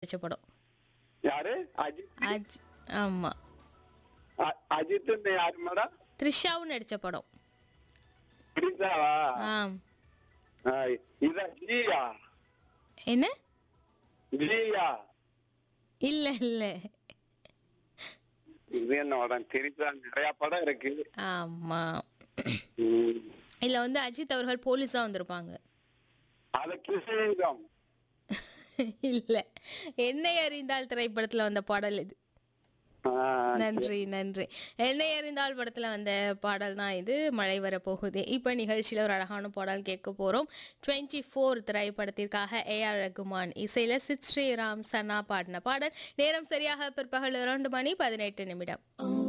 நடிச்ச படம் யாரு அஜித் அஜ் ஆமா அ- அஜித் யாரு மேடம் த்ரிஷாவும் நடிச்ச படம் பிடிச்சாவா ஆம் இதா ஜியா என்ன ஜியா இல்ல இல்ல இது என்ன படம் தெரிஞ்சா நிறைய படம் இருக்கு ஆமா ம். இல்ல வந்து அஜித் அவர்கள் போலீஸா வந்திருப்பாங்க அது கிருஷ்ணலிங்கம் இல்ல என்னை அறிந்தால் திரைப்படத்துல வந்த பாடல் இது ஆ, நன்றி நன்றி என்னை அறிந்தால் படத்துல வந்த பாடல் தான் இது மழை வர போகுது இப்ப நிகழ்ச்சியில ஒரு அழகான பாடல் கேட்க போறோம் டுவெண்ட்டி ஃபோர் திரைப்படத்திற்காக ஏ ஆர் ரகுமான் இசையில சித் ஸ்ரீராம் சன்னா பாடின பாடல் நேரம் சரியாக பிற்பகல் இரண்டு மணி பதினெட்டு நிமிடம்